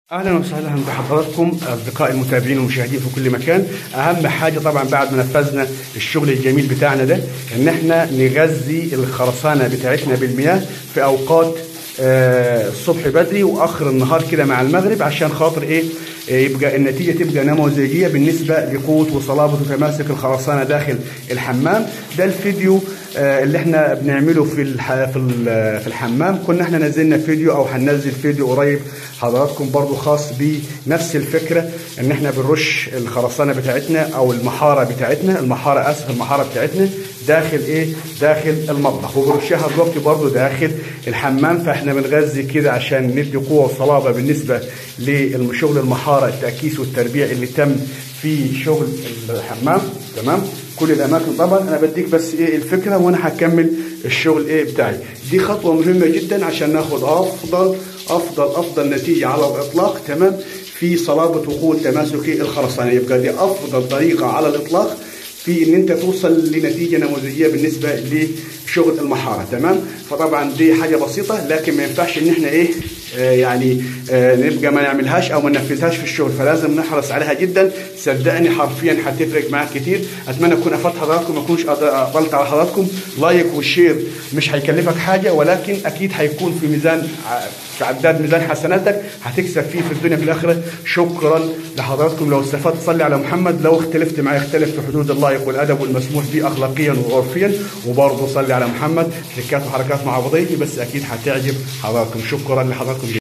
اهلا وسهلا بحضراتكم اصدقائي المتابعين والمشاهدين في كل مكان اهم حاجه طبعا بعد ما نفذنا الشغل الجميل بتاعنا ده ان احنا نغذي الخرسانه بتاعتنا بالمياه في اوقات آه، الصبح بدري واخر النهار كده مع المغرب عشان خاطر ايه آه، يبقى النتيجه تبقى نموذجيه بالنسبه لقوه وصلابه وتماسك الخرسانه داخل الحمام ده الفيديو آه، اللي احنا بنعمله في الح... في ال- في الحمام كنا احنا نزلنا فيديو او هننزل فيديو قريب حضراتكم برضو خاص بنفس الفكره ان احنا بنرش الخرسانه بتاعتنا او المحاره بتاعتنا المحاره اسف المحاره بتاعتنا داخل ايه داخل المطبخ وبنرشها دلوقتي برضو داخل الحمام فاحنا بنغذي كده عشان ندي قوه وصلابه بالنسبه لشغل المحاره التاكيس والتربيع اللي تم في شغل الحمام تمام كل الاماكن طبعا انا بديك بس ايه الفكره وانا هكمل الشغل ايه بتاعي دي خطوه مهمه جدا عشان ناخد افضل افضل افضل نتيجه على الاطلاق تمام في صلابه وقوه تماسك الخرسانه يبقى دي افضل طريقه على الاطلاق في ان انت توصل لنتيجه نموذجيه بالنسبه لشغل المحاره تمام فطبعا دي حاجه بسيطه لكن ما ينفعش ان احنا ايه آه يعني آه نبقى ما نعملهاش او ما ننفذهاش في الشغل فلازم نحرص عليها جدا صدقني حرفيا هتفرق معاك كتير اتمنى اكون افدت حضراتكم ما اكونش اطلت على حضراتكم لايك والشير مش هيكلفك حاجه ولكن اكيد هيكون في ميزان ع- في عداد ميزان حسناتك هتكسب فيه في الدنيا في الاخره شكرا لحضراتكم لو استفدت صلي على محمد لو اختلفت معي اختلف في حدود اللائق والادب والمسموح به اخلاقيا وعرفيا وبرضه صلي على محمد تركات وحركات مع بعضيتي بس اكيد هتعجب حضراتكم شكرا لحضراتكم